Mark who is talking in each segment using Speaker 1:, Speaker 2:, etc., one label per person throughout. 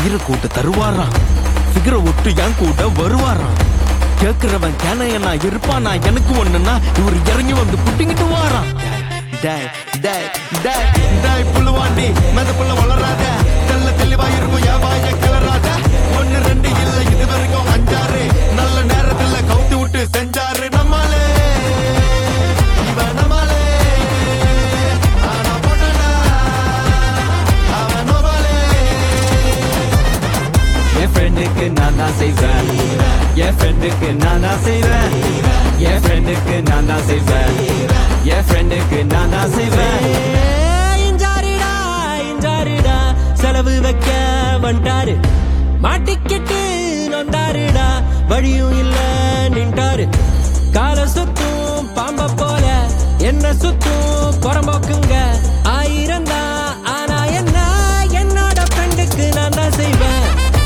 Speaker 1: உயிரை கூட்ட தருவாராம் சிகர ஒட்டு என் கூட வருவாராம் கேக்குறவன் கேனையனா இருப்பானா எனக்கு ஒண்ணுன்னா இவர் இறங்கி வந்து புட்டிங்கிட்டு வாராம் டேய் டேய் டேய் டேய் புள்ளுவாண்டி மெத புள்ள வளராத தெல்ல தெளிவா இருக்கும் என் வாய கிளறாத ஒண்ணு ரெண்டு இல்ல இது வரைக்கும் அஞ்சாறு நல்ல நேரத்துல கவுத்து விட்டு செஞ்சாரு நம்மாலே இவன் நம்மாலே ஆனா போட்டா அவன் நோபாலே
Speaker 2: என் ஃப்ரெண்டுக்கு நான் தான் செய்வேன் என் ஃப்ரெண்டுக்கு நான் தான் செய்வேன் என் ஃப்ரெண்டுக்கு நான் தான் செய்வேன் என் ஃப்ரெண்டுக்கு நான் தான் செய்வேன் இஞ்சாரிடா இஞ்சாரிடா செலவு வைக்க வந்துட்டாரு மாட்டிக்கிட்டு நொந்தாருடா வழியும் இல்ல நின்றாரு கால சுத்தும் பாம்ப போல என்ன சுத்தும் புறம்போக்குங்க ஆயிரம் தான் ஆனா என்ன என்னோட ஃப்ரெண்டுக்கு நான் தான் செய்வேன்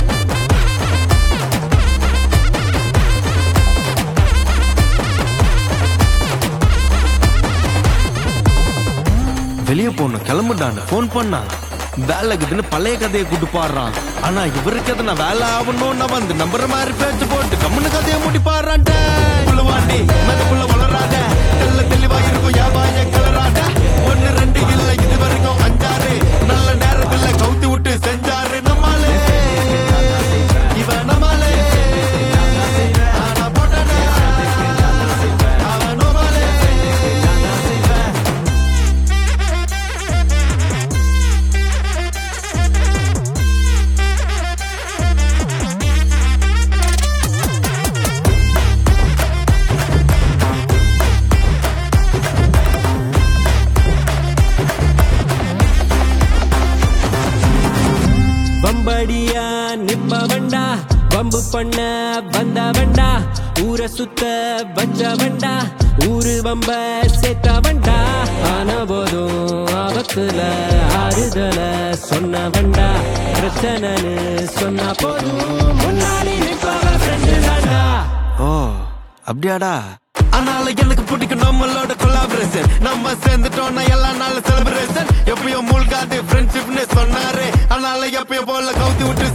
Speaker 1: வெளியே போகணும் கிளம்புடான்னு ஃபோன் பண்ணான் வேலைக்குதுன்னு பழைய கதையை கூட்டு பாடுறான் ஆனா இவருக்கு எது நான் வேலை ஆகணும்னு வந்து நம்புற மாதிரி பேச்சு போட்டு கம்முன்னு கதையை முடி பாடுறான்ட்ட புள்ளுவாண்டி மெதப்புள்ள வளராத தெல்ல தெளிவா இருக்கும் யாபாய கிளறாத ஒண்ணு ரெண்டு இல்ல இது வரைக்கும் அஞ்சாறு நல்ல நேரத்துல கவுத்தி விட்டு செஞ்சாரு நம்மாலே இவன் நம்மாலே ஆனா போட்டானே அவன் நோபாலே
Speaker 2: வம்படியா நிப்பவண்டா வம்பு பண்ண வந்தவண்டா ஊரை சுத்த வச்சவண்டா ஊரு வம்ப சேர்த்தவண்டா ஆன போதும் ஆபத்துல ஆறுதல சொன்னவண்டா பிரச்சனைன்னு சொன்ன போதும் முன்னாடி நிப்பவ ஃப்ரெண்டு தாண்டா
Speaker 1: ஓ அப்படியாடா ஆனால எனக்கு பிடிக்கும் நம்மளோட கொலாபரேஷன் நம்ம சேர்ந்துட்டோம்னா எல்லா நாள் செலிப்ரேஷன் எப்பயும் மூழ்காது ஃப்ரெண்ட்ஷிப்னு சொன்னாரு ஆனால எப்பயும் போல கவுத்தி விட்டு